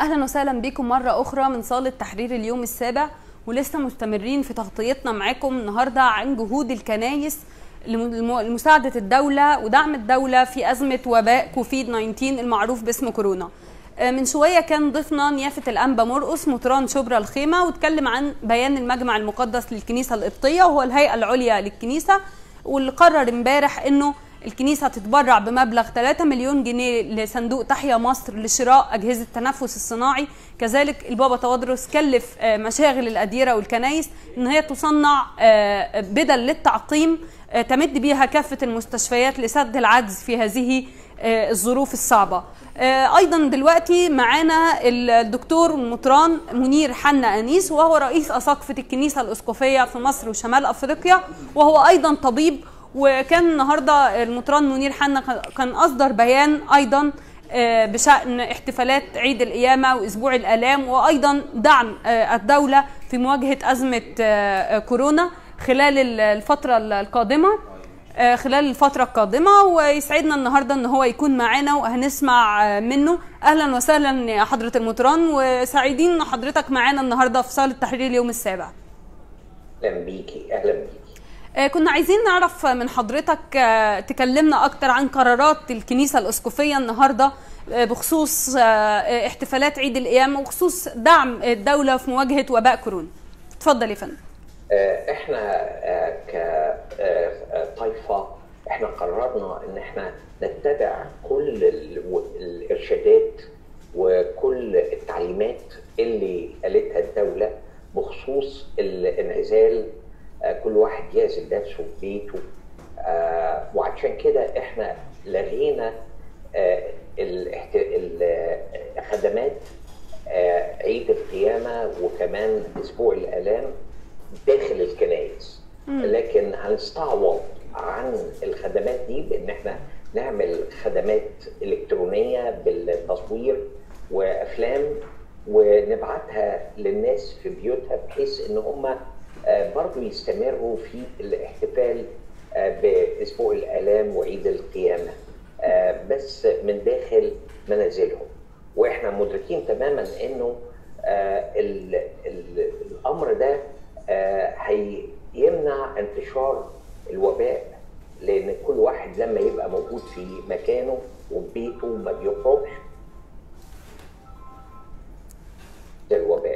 اهلا وسهلا بكم مره اخرى من صاله تحرير اليوم السابع ولسه مستمرين في تغطيتنا معاكم النهارده عن جهود الكنايس لمساعده الدوله ودعم الدوله في ازمه وباء كوفيد 19 المعروف باسم كورونا. من شويه كان ضيفنا نيافه الانبا مرقص مطران شبرا الخيمه واتكلم عن بيان المجمع المقدس للكنيسه القبطيه وهو الهيئه العليا للكنيسه واللي قرر امبارح انه الكنيسة تتبرع بمبلغ 3 مليون جنيه لصندوق تحيا مصر لشراء أجهزة التنفس الصناعي كذلك البابا تودرس كلف مشاغل الأديرة والكنايس إن هي تصنع بدل للتعقيم تمد بيها كافة المستشفيات لسد العجز في هذه الظروف الصعبة ايضا دلوقتي معانا الدكتور المطران منير حنا انيس وهو رئيس اساقفه الكنيسه الاسقفيه في مصر وشمال افريقيا وهو ايضا طبيب وكان النهارده المطران منير حنا كان اصدر بيان ايضا بشان احتفالات عيد القيامه واسبوع الالام وايضا دعم الدوله في مواجهه ازمه كورونا خلال الفتره القادمه خلال الفترة القادمة ويسعدنا النهاردة ان هو يكون معانا وهنسمع منه اهلا وسهلا يا حضرة المطران وسعيدين ان حضرتك معانا النهاردة في صالة تحرير اليوم السابع اهلا بيكي اهلا بيكي كنا عايزين نعرف من حضرتك تكلمنا اكتر عن قرارات الكنيسة الاسقفية النهاردة بخصوص احتفالات عيد القيامة وخصوص دعم الدولة في مواجهة وباء كورونا اتفضل يا فندم احنا كطائفه احنا قررنا ان احنا نتبع كل الارشادات وكل التعليمات اللي قالتها الدوله بخصوص الانعزال كل واحد يعزل نفسه في بيته وعشان كده احنا لغينا خدمات عيد القيامه وكمان اسبوع الالام داخل الكنائس لكن هنستعوض عن الخدمات دي بان احنا نعمل خدمات الكترونيه بالتصوير وافلام ونبعتها للناس في بيوتها بحيث ان هم برضو يستمروا في الاحتفال باسبوع الالام وعيد القيامه بس من داخل منازلهم واحنا مدركين تماما انه الامر ده هيمنع انتشار الوباء لان كل واحد لما يبقى موجود في مكانه وفي بيته ما بيخرجش ده الوباء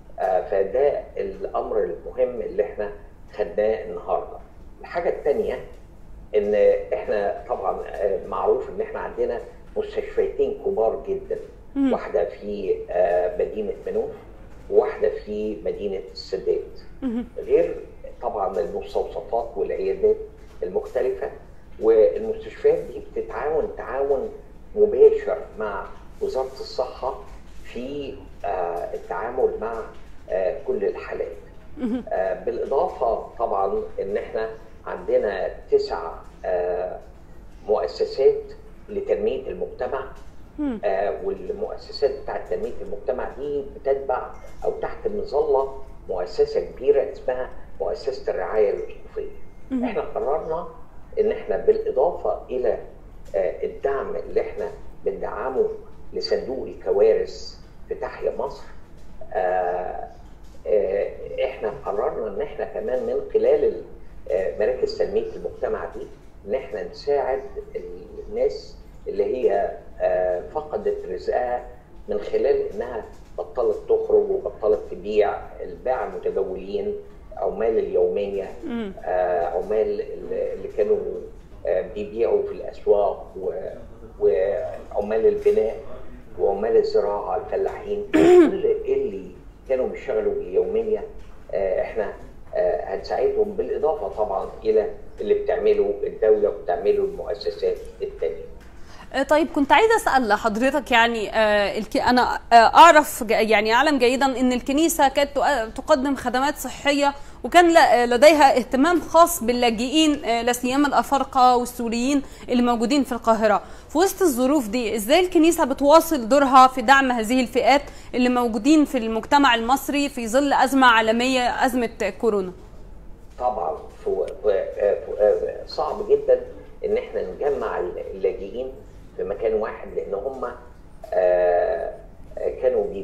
فده الامر المهم اللي احنا خدناه النهارده الحاجه الثانيه ان احنا طبعا معروف ان احنا عندنا مستشفيتين كبار جدا مم. واحده في مدينه منوف وواحده في مدينه السادات مهم. غير طبعا المستوصفات والعيادات المختلفه والمستشفيات دي بتتعاون تعاون مباشر مع وزاره الصحه في آه، التعامل مع آه، كل الحالات مهم. آه، بالاضافه طبعا ان احنا عندنا تسع آه، مؤسسات لتنميه المجتمع مم. آه، والمؤسسات بتاعت تنميه المجتمع دي بتتبع او تحت مظله مؤسسه كبيره اسمها مؤسسه الرعايه الاسقفيه. مهم. احنا قررنا ان احنا بالاضافه الى آه، الدعم اللي احنا بندعمه لصندوق الكوارث في تحيا مصر آه، آه، احنا قررنا ان احنا كمان من خلال ال- آه، مراكز تنميه المجتمع دي ان احنا نساعد الناس اللي هي آه، فقدت رزقها من خلال انها بطلت تخرج وبطلت تبيع الباعة المتجولين عمال اليوميه مم. آه، عمال اللي كانوا آه، بيبيعوا في الاسواق و- وعمال البناء وعمال الزراعه الفلاحين كل اللي كانوا بيشتغلوا باليوميه آه، احنا آه، هنساعدهم بالاضافه طبعا الى اللي بتعمله الدوله وبتعمله المؤسسات التانيه. آه، طيب كنت عايزه اسال حضرتك يعني آه، الك- انا آه، اعرف ج- يعني اعلم جيدا ان الكنيسه كانت تق- تقدم خدمات صحيه وكان ل- آه، لديها اهتمام خاص باللاجئين آه، لا سيما الافارقه والسوريين اللي موجودين في القاهره في وسط الظروف دي ازاي الكنيسه بتواصل دورها في دعم هذه الفئات اللي موجودين في المجتمع المصري في ظل ازمه عالميه ازمه كورونا طبعا في في- في- صعب جدا ان احنا نجمع اللاجئين في مكان واحد لان هم آه، آه، كانوا بي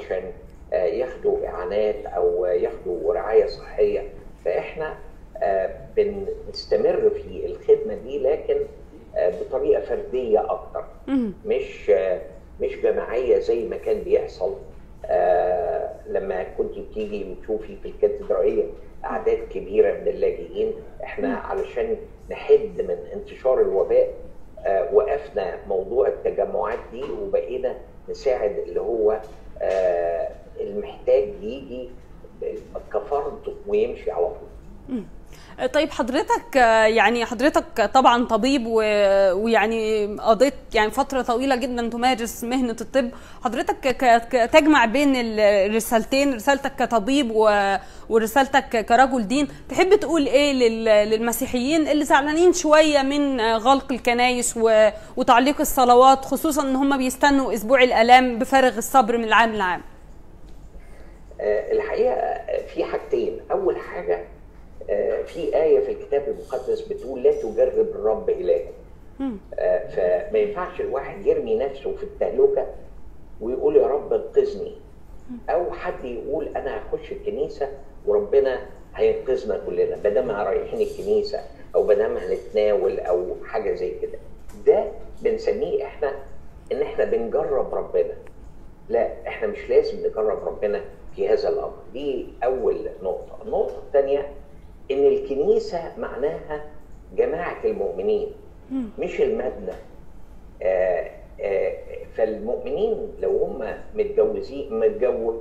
علشان ياخدوا اعانات او ياخدوا رعايه صحيه فاحنا بنستمر في الخدمه دي لكن بطريقه فرديه اكتر مش مش جماعيه زي ما كان بيحصل لما كنت بتيجي وتشوفي في الكاتدرائيه اعداد كبيره من اللاجئين احنا علشان نحد من انتشار الوباء وقفنا موضوع التجمعات دي وبقينا نساعد اللي هو المحتاج يجي كفرد ويمشي على طول طيب حضرتك يعني حضرتك طبعا طبيب ويعني قضيت يعني فتره طويله جدا تمارس مهنه الطب حضرتك تجمع بين الرسالتين رسالتك كطبيب ورسالتك كرجل دين تحب تقول ايه للمسيحيين اللي زعلانين شويه من غلق الكنايس وتعليق الصلوات خصوصا ان هم بيستنوا اسبوع الالام بفارغ الصبر من العام للعام الحقيقه في حاجتين اول حاجه في آية في الكتاب المقدس بتقول لا تجرب الرب إلهك فما ينفعش الواحد يرمي نفسه في التهلكة ويقول يا رب انقذني أو حد يقول أنا هخش الكنيسة وربنا هينقذنا كلنا بدل ما رايحين الكنيسة أو بدل ما هنتناول أو حاجة زي كده ده بنسميه إحنا إن إحنا بنجرب ربنا لا إحنا مش لازم نجرب ربنا في هذا الأمر دي أول نقطة النقطة الثانية ان الكنيسه معناها جماعه المؤمنين مش المبنى آآ آآ فالمؤمنين لو هم متجوزين متجوز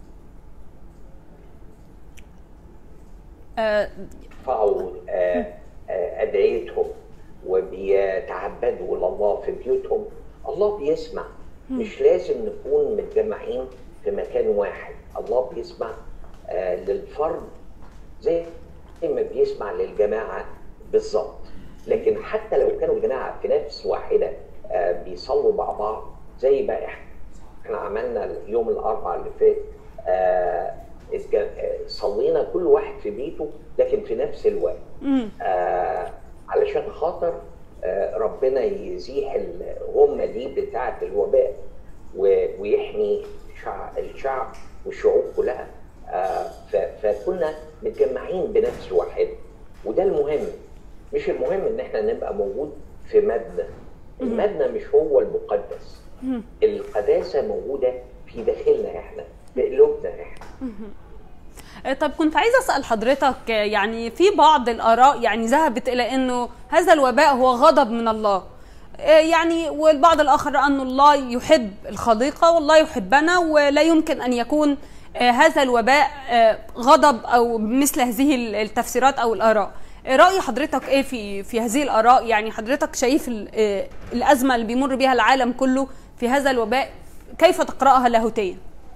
يرفعوا ادعيتهم وبيتعبدوا لله في بيوتهم الله بيسمع مش لازم نكون متجمعين في مكان واحد الله بيسمع للفرد زي ما بيسمع للجماعه بالظبط لكن حتى لو كانوا الجماعه في نفس واحده آه بيصلوا مع بعض زي ما احنا عملنا يوم الاربعاء اللي فات آه صلينا كل واحد في بيته لكن في نفس الوقت آه علشان خاطر آه ربنا يزيح الغمه دي بتاعه الوباء ويحمي الشعب والشعوب كلها آه فكنا متجمعين بنفس واحد وده المهم مش المهم ان احنا نبقى موجود في مبنى المبنى مش هو المقدس القداسه موجوده في داخلنا احنا بقلوبنا احنا طب كنت عايزه اسال حضرتك يعني في بعض الاراء يعني ذهبت الى انه هذا الوباء هو غضب من الله يعني والبعض الاخر ان الله يحب الخليقه والله يحبنا ولا يمكن ان يكون هذا الوباء غضب او مثل هذه التفسيرات او الاراء راي حضرتك ايه في في هذه الاراء يعني حضرتك شايف الازمه اللي بيمر بها العالم كله في هذا الوباء كيف تقراها لاهوتيا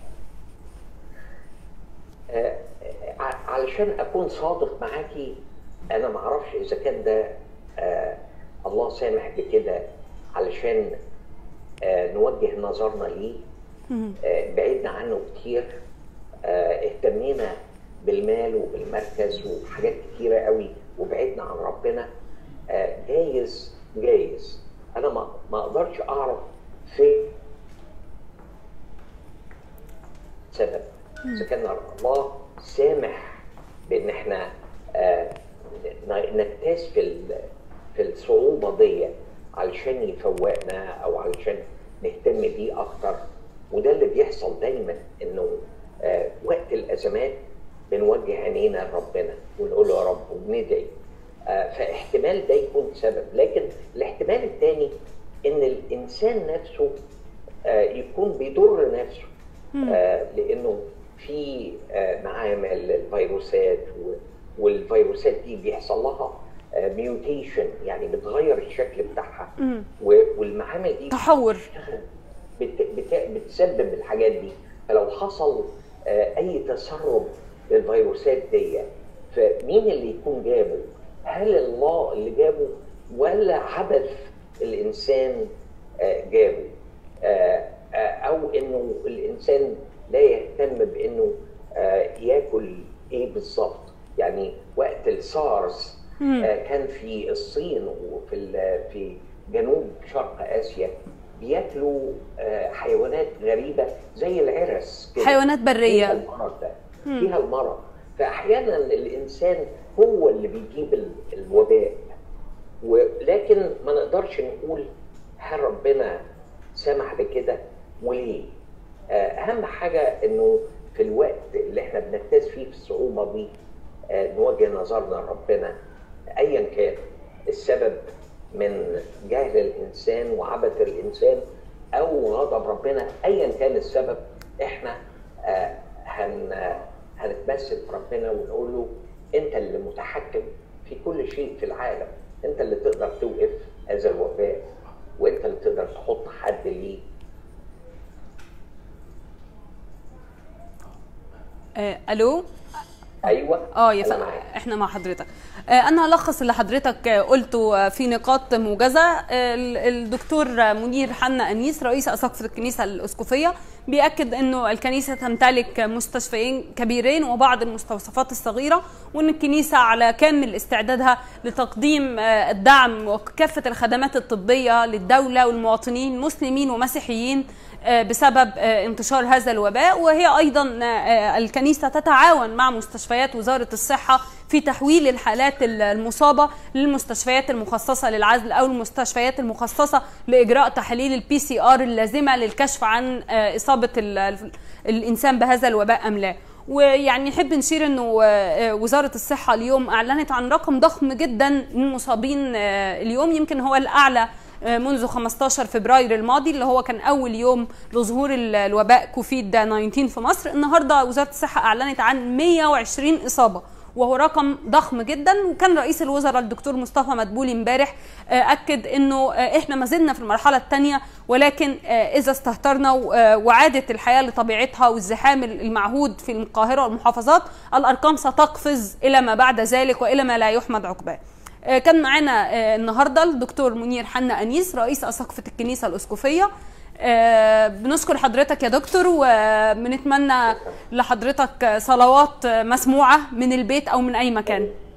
علشان اكون صادق معاكي انا ما اعرفش اذا كان ده الله سامح بكده علشان نوجه نظرنا ليه بعدنا عنه كتير اهتمينا بالمال وبالمركز وحاجات كتيره قوي وبعدنا عن ربنا جايز جايز انا ما ما اقدرش اعرف فين سبب اذا كان الله سامح بان احنا نكتاز في في الصعوبه دي علشان يفوقنا او علشان نهتم بيه اكتر وده اللي بيحصل دايما انه آه وقت الازمات بنوجه عينينا لربنا ونقول له يا رب وبندعي آه فاحتمال ده يكون سبب لكن الاحتمال الثاني ان الانسان نفسه آه يكون بيضر نفسه لانه في معامل الفيروسات والفيروسات دي بيحصل لها ميوتيشن يعني بتغير الشكل بتاعها والمعامل دي تحور بت بت بتسبب الحاجات دي فلو حصل اي تسرب للفيروسات دي فمين اللي يكون جابه؟ هل الله اللي جابه ولا عبث الانسان جابه؟ او انه الانسان لا يهتم بانه ياكل ايه بالظبط؟ يعني وقت السارس كان في الصين وفي في جنوب شرق اسيا بياكلوا آه، حيوانات غريبه زي العرس كده. حيوانات فيها بريه المرض ده فيها المرض فاحيانا الانسان هو اللي بيجيب ال- الوباء ولكن ما نقدرش نقول هل ربنا سمح بكده وليه آه، اهم حاجه انه في الوقت اللي احنا بنجتاز فيه في الصعوبه دي آه، نوجه نظرنا لربنا ايا كان السبب من جهل الانسان وعبث الانسان او غضب ربنا ايا كان السبب احنا آه، هن هنتمثل في ربنا ونقول له انت اللي متحكم في كل شيء في العالم انت اللي تقدر توقف هذا الوباء وانت اللي تقدر تحط حد ليه آه الو ايوه اه يا أنا فندم معاك. احنا مع حضرتك آه، انا هلخص اللي حضرتك آه، قلته آه، في نقاط موجزه آه، ال- الدكتور آه، منير حنا انيس رئيس اساقفه الكنيسه الاسقفيه بياكد انه الكنيسه تمتلك مستشفيين كبيرين وبعض المستوصفات الصغيره وان الكنيسه على كامل استعدادها لتقديم آه، الدعم وكافه الخدمات الطبيه للدوله والمواطنين مسلمين ومسيحيين آه، بسبب آه، انتشار هذا الوباء وهي ايضا آه، الكنيسه تتعاون مع مستشفيات وزاره الصحه في تحويل الحالات ال- المصابه للمستشفيات المخصصه للعزل او المستشفيات المخصصه لاجراء تحاليل البي سي ار اللازمه للكشف عن آه، اصابه ال- ال- الانسان بهذا الوباء ام لا ويعني نحب نشير انه آه، وزاره الصحه اليوم اعلنت عن رقم ضخم جدا من المصابين آه، اليوم يمكن هو الاعلى منذ 15 فبراير الماضي اللي هو كان اول يوم لظهور ال- الوباء كوفيد 19 في مصر النهارده وزاره الصحه اعلنت عن 120 اصابه وهو رقم ضخم جدا وكان رئيس الوزراء الدكتور مصطفى مدبولي امبارح آه، اكد انه آه، احنا ما زلنا في المرحله الثانيه ولكن آه، اذا استهترنا و- آه، وعادت الحياه لطبيعتها والزحام المعهود في القاهره والمحافظات الارقام ستقفز الى ما بعد ذلك والى ما لا يحمد عقباه آه، كان معانا آه، النهارده الدكتور منير حنا انيس رئيس اساقفه الكنيسه الاسقفيه آه، بنشكر حضرتك يا دكتور وبنتمنى لحضرتك صلوات آه، مسموعه من البيت او من اي مكان